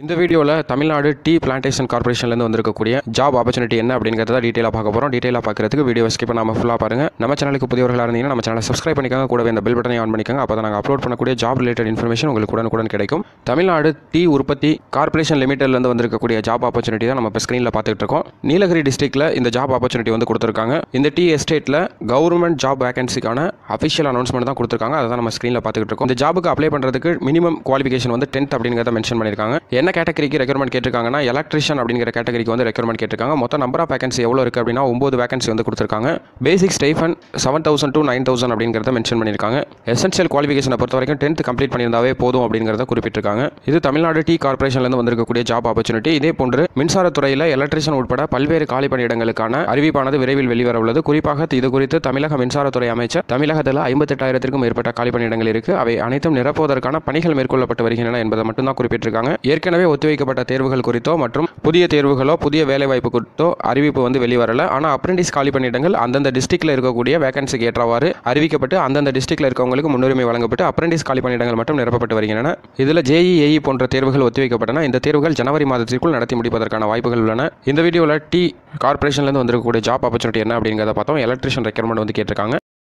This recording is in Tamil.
இந்த வீடியோவில் தமிழ்நாடு டீ பிளான்டேஷன் கார்பரேஷன்லேருந்து வந்திருக்கக்கூடிய ஜாப் ஆப்பர்ச்சுனிட்டி என்ன அப்படிங்கிறத டீட்டெயிலாக பார்க்க போகிறோம் டீட்டெயிலாக பார்க்கறதுக்கு வீடியோ ஸ்கிப் பண்ணாமல் ஃபுல்லாக பாருங்கள் நம்ம சேனலுக்கு புதியவர்களாக இருந்தீங்கன்னா நம்ம சேனலை சப்ஸ்கிரைப் பண்ணிக்கோங்க கூடவே இந்த பெல் பட்டனை ஆன் பண்ணிக்கோங்க அப்போ தான் நாங்கள் அப்லோட் பண்ணக்கூடிய ஜாப் ரிலேட்டட் இன்ஃபர்மேஷன் உங்களுக்கு உடனுக்குடன் கிடைக்கும் தமிழ்நாடு டீ உற்பத்தி கார்பரேஷன் லிமிட்டட்லேருந்து வந்திருக்கக்கூடிய ஜாப் ஆப்பர்ச்சுனிட்டி தான் நம்ம இப்போ ஸ்க்ரீனில் பார்த்துட்டு இருக்கோம் நீலகிரி டிஸ்ட்ரிக்ட்டில் இந்த ஜாப் ஆப்பர்ச்சுனிட்டி வந்து கொடுத்துருக்காங்க இந்த டீ எஸ்டேட்டில் கவர்மெண்ட் ஜாப் வேகன்சிக்கான அஃபிஷியல் அனௌன்ஸ்மெண்ட் தான் கொடுத்துருக்காங்க அதை தான் நம்ம ஸ்க்ரீனில் பார்த்துட்டு இருக்கோம் இந்த ஜாபுக்கு அப்ளை பண்ணுறதுக்கு மினிமம் குவாலிஃபிகேஷன் வந்து டென்த் அப்படிங்கிறத மென்ஷன் பண்ணியிருக்காங்க என்ன கேட்டகரிக்கு ரெக்யர்மெண்ட் கேட்டிருக்காங்கன்னா எலக்ட்ரிஷியன் அப்படிங்கிற கேட்டகரிக்கு வந்து ரெக்யர்மெண்ட் கேட்டிருக்காங்க மொத்தம் நம்பர் ஆஃப் வேகன்சி எவ்வளோ இருக்குது அப்படின்னா ஒம்பது வேகன்சி வந்து கொடுத்துருக்காங்க basic stipend seven thousand to nine thousand அப்படிங்கிறத மென்ஷன் பண்ணியிருக்காங்க எசென்ஷியல் குவாலிஃபிகேஷனை பொறுத்த வரைக்கும் டென்த் கம்ப்ளீட் பண்ணியிருந்தாவே போதும் அப்படிங்கிறத குறிப்பிட்டிருக்காங்க இது தமிழ்நாடு டீ கார்பரேஷன்லேருந்து வந்திருக்கக்கூடிய ஜாப் ஆப்பர்ச்சுனிட்டி இதே போன்று மின்சாரத்துறையில் எலக்ட்ரிஷியன் உட்பட பல்வேறு காலி பணியிடங்களுக்கான அறிவிப்பானது விரைவில் வெளிவர உள்ளது குறிப்பாக இது குறித்து தமிழக மின்சாரத்துறை அமைச்சர் தமிழகத்தில் ஐம்பத்தெட்டாயிரத்திற்கும் மேற்பட்ட காலி பணியிடங்கள் இருக்கு அவை அனைத்தும் நிரப்புவதற்கான பணிகள் மேற்கொள்ளப்பட்டு வருகின்றன என்பதை மட்டும்தான் குறிப்பிட்டிருக்காங்க ஏற்கனவே ஒத்திவைக்கப்பட்ட தேர்வுகள் குறித்தோ மற்றும் புதிய தேர்வுகளோ புதிய வேலைவாய்ப்பு குறித்தோ அறிவிப்பு வந்து வெளிவரல ஆனால் அப்ரெண்டிஸ் காலி பணியிடங்கள் அந்தந்த டிஸ்ட்ரிக்ட்ல இருக்கக்கூடிய வேகன்சிக்கு ஏற்றவாறு அறிவிக்கப்பட்டு அந்தந்த டிஸ்ட்ரிக்ட்ல இருக்கவங்களுக்கு முன்னுரிமை வழங்கப்பட்டு அப்ரெண்டிஸ் காலி பணியிடங்கள் மட்டும் நிரப்பப்பட்டு வருகின்றன இதில் ஜேஇஏஇ போன்ற தேர்வுகள் ஒத்திவைக்கப்பட்டன இந்த தேர்வுகள் ஜனவரி மாதத்திற்குள் நடத்தி முடிப்பதற்கான வாய்ப்புகள் உள்ளன இந்த வீடியோவில் டி கார்பரேஷன்லேருந்து வந்திருக்கக்கூடிய ஜாப் ஆப்பர்ச்சுனிட்டி என்ன அப்படிங்கிறத பார்த்தோம் எலக்ட்ரிஷியன் ரெக்யர்மெண்ட் வந்து கேட்டிருக்காங்க